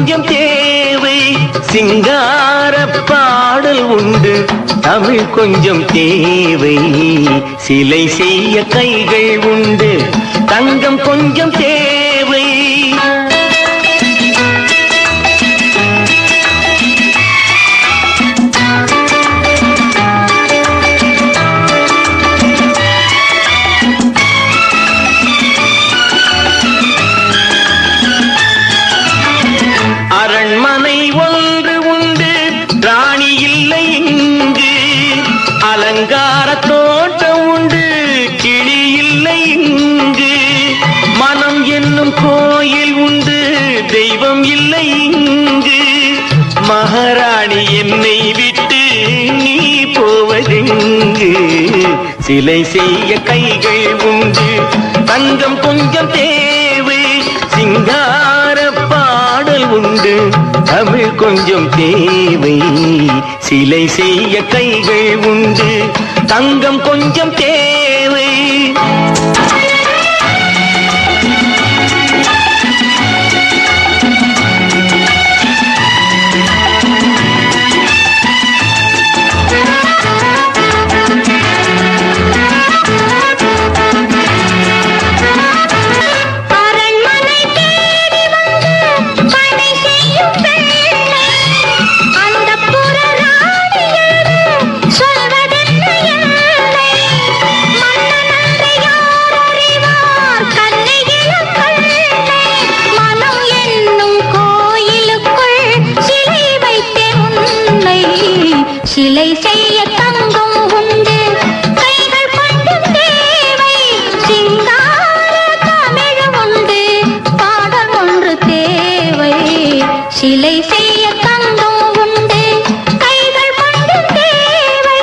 கொஞ்சம் தேவை சிங்கார பாடல் உண்டு தமிழ் கொஞ்சம் தேவை சிலை செய்ய கைகள் உண்டு தங்கம் கொஞ்சம் தேவை அரண்மனை ஒன்று உண்டு ராணி இல்லை இங்கு அலங்கார தோட்டம் உண்டு கிளி இல்லை இங்கு மனம் என்னும் கோயில் உண்டு தெய்வம் இல்லை இங்கு மகாராணி என்னை விட்டு நீ போவதெங்கு சிலை செய்ய கைகள் உண்டு தங்கம் கொஞ்சம் தேவை சிங்கார பாடல் உண்டு தமிழ் கொஞ்சம் தேவை சிலை செய்ய கைகள் உண்டு தங்கம் கொஞ்சம் தேவை அரண்மனை தேடி வந்து பணி செய்யும் பெண்ணை அந்தப்புற ராணியது சொல்வதென்ன எல்லை? மன்னனன்று யார் அறிவார் கண்ணியிலும் கண்ணை? மனம் என்னும் கோயிலுக்குள் சிலை வைத்தேன் உன்னை. சிலை செய்ய தங்கம் உண்டு கைகள் கொண்டும் தேவை சிங்கார தமிழ் உண்டு பாடல் ஒன்று தேவை சிலை செய்ய தங்கம் உண்டு கைகள் கொண்டும் தேவை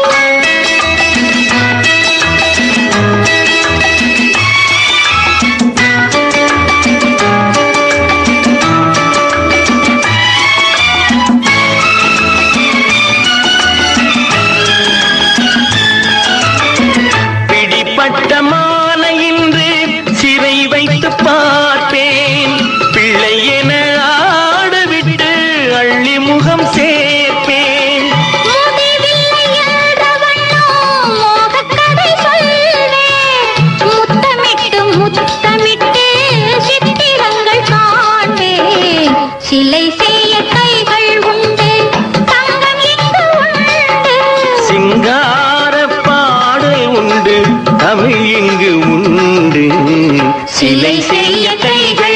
பிடிப்பட்ட மாலை இன்று சிறை வைத்து பார்ப்பேன் பிள்ளை என ஆடவிட்டு அள்ளி முகம் சேர்ப்பேன் முடிவில்லை என்றவண்ணோ மோகக்கதை சொல்வேன். முத்தமிட்டு முத்தமிட்டு சித்திரங்கள் காண்பேன். சிலை செய்ய கைகள் உண்டு தங்கம் இங்கு உண்டு சிங்கார பாடல் உண்டு தமிழ் இங்கு உண்டு சிலை செய்ய கைகள்